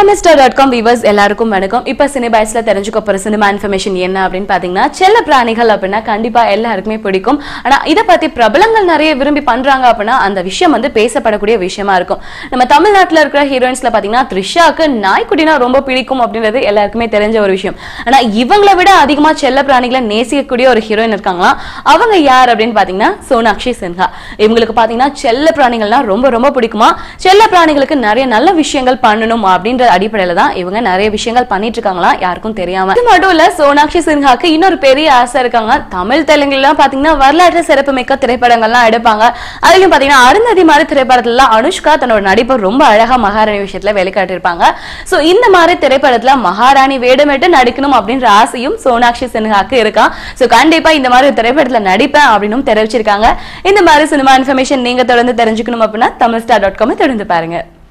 Tamilstar dot com viewers எல்லாருக்கும் வணக்கம் இப்ப சினிபாய்ஸ்ல தெரிஞ்சுக்க போற சினிமா இன்ஃபர்மேஷன் என்ன அப்படின்னு பாத்தீங்கன்னா செல்ல பிராணிகள் அப்படின்னா கண்டிப்பா எல்லாருக்குமே பிடிக்கும் ஆனா இத பத்தி பிரபலங்கள் நிறைய விரும்பி பண்றாங்க அப்படின்னா அந்த விஷயம் வந்து பேசப்படக்கூடிய விஷயமா இருக்கும் நம்ம தமிழ்நாட்டுல இருக்கிற ஹீரோயின்ஸ்ல பாத்தீங்கன்னா த்ரிஷாக்கு நாய்க்குட்டினா ரொம்ப பிடிக்கும் அப்படின்றது எல்லாருக்குமே தெரிஞ்ச ஒரு விஷயம் ஆனா இவங்களை விட அதிகமா செல்ல பிராணிகளை நேசிக்கக்கூடிய ஒரு ஹீரோயின் இருக்காங்களா அவங்க யார் அப்படின்னு பாத்தீங்கன்னா சோனாக்ஷி சின்ஹா இவங்களுக்கு பாத்தீங்கன்னா செல்ல பிராணிகள்னா ரொம்ப ரொம்ப பிடிக்குமா செல்ல பிராணிகளுக்கு நிறைய நல்ல விஷயங்கள் பண்ணணும் அப்படின்ற அடிப்படையில தான் இவங்க நிறைய விஷயங்கள் பண்ணிட்டு இருக்காங்களா யாருக்கும் தெரியாம இது மட்டும் இல்ல சோனாக்ஷி சின்ஹாக்கு இன்னொரு பெரிய ஆசை இருக்காங்க தமிழ் தெலுங்குலாம் பாத்தீங்கன்னா வரலாற்று சிறப்புமிக்க திரைப்படங்கள்லாம் எடுப்பாங்க அதுலயும் பாத்தீங்கன்னா அருந்ததி மாதிரி திரைப்படத்துல அனுஷ்கா தன்னோட நடிப்பை ரொம்ப அழகா மகாராணி விஷயத்துல வெளிக்காட்டியிருப்பாங்க சோ இந்த மாதிரி திரைப்படத்துல மகாராணி வேடமிட்டு நடிக்கணும் அப்படின்ற ஆசையும் சோனாக்ஷி சின்ஹாக்கு இருக்கா சோ கண்டிப்பா இந்த மாதிரி திரைப்படத்துல நடிப்பேன் அப்படின்னு தெரிவிச்சிருக்காங்க இந்த மாதிரி சினிமா இன்ஃபர்மேஷன் நீங்க தொடர்ந்து தெரிஞ்சுக்கணும் அப்படின்னா தமிழ் ஸ்டார் டாட் காம் தொடர்ந்து பாருங்க